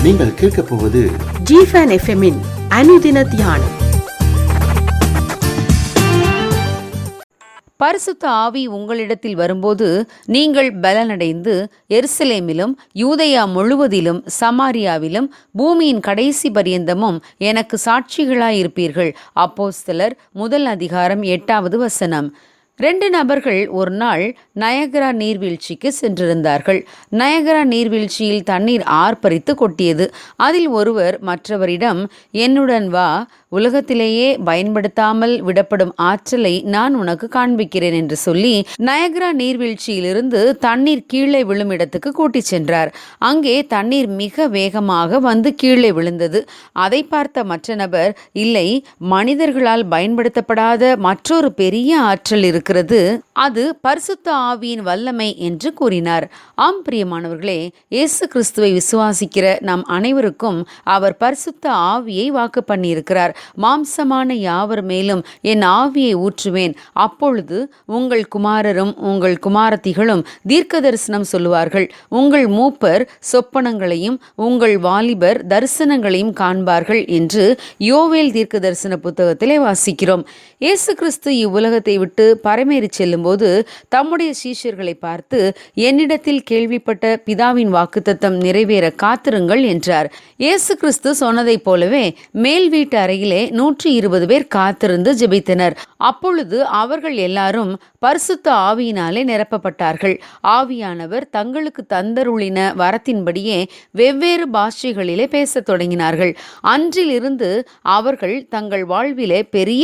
நீங்கள் கேட்கப் போவது ஜிஃபன் எஃப்எம்மின் அனுதின தியானம் பரிசுத்த ஆவி உங்களிடத்தில் வரும்போது நீங்கள் பலனடைந்து எருசலேமிலும் யூதேயா முழுவதிலும் சமாரியாவிலும் பூமியின் கடைசி பரியந்தமும் எனக்கு சாட்சிகளாயிருப்பீர்கள் அப்போஸ்தலர் முதல் அதிகாரம் எட்டாவது வசனம் ரெண்டு நபர்கள் ஒரு நாள் நயகரா நீர்வீழ்ச்சிக்கு சென்றிருந்தார்கள் நயகரா நீர்வீழ்ச்சியில் தண்ணீர் ஆர்ப்பரித்து கொட்டியது அதில் ஒருவர் மற்றவரிடம் என்னுடன் வா உலகத்திலேயே பயன்படுத்தாமல் விடப்படும் ஆற்றலை நான் உனக்கு காண்பிக்கிறேன் என்று சொல்லி நயகரா நீர்வீழ்ச்சியிலிருந்து தண்ணீர் கீழே விழும் இடத்துக்கு கூட்டிச் சென்றார் அங்கே தண்ணீர் மிக வேகமாக வந்து கீழே விழுந்தது அதை பார்த்த மற்ற நபர் இல்லை மனிதர்களால் பயன்படுத்தப்படாத மற்றொரு பெரிய ஆற்றல் இருக்கிறது அது பரிசுத்த ஆவியின் வல்லமை என்று கூறினார் ஆம் பிரியமானவர்களே இயேசு கிறிஸ்துவை விசுவாசிக்கிற நாம் அனைவருக்கும் அவர் பரிசுத்த ஆவியை வாக்கு பண்ணியிருக்கிறார் மாம்சமான யாவர் மேலும் என் ஆவியை ஊற்றுவேன் அப்பொழுது உங்கள் குமாரரும் உங்கள் குமாரத்திகளும் தீர்க்க தரிசனம் சொல்லுவார்கள் உங்கள் மூப்பர் சொப்பனங்களையும் உங்கள் வாலிபர் தரிசனங்களையும் காண்பார்கள் என்று யோவேல் தீர்க்க தரிசன புத்தகத்திலே வாசிக்கிறோம் இயேசு கிறிஸ்து இவ்வுலகத்தை விட்டு பரமேறி செல்லும்போது தம்முடைய சீஷர்களை பார்த்து என்னிடத்தில் கேள்விப்பட்ட பிதாவின் வாக்குத்தத்தம் நிறைவேற காத்திருங்கள் என்றார் இயேசு கிறிஸ்து சொன்னதைப் போலவே மேல் வீட்டு அறையிலே நூற்றி இருபது பேர் காத்திருந்து ஜெபித்தனர் அப்பொழுது அவர்கள் எல்லாரும் பரிசுத்த ஆவியினாலே நிரப்பப்பட்டார்கள் ஆவியானவர் தங்களுக்கு தந்தருளின வரத்தின்படியே வெவ்வேறு பாஷைகளிலே பேசத் தொடங்கினார்கள் அன்றிலிருந்து அவர்கள் தங்கள் வாழ்விலே பெரிய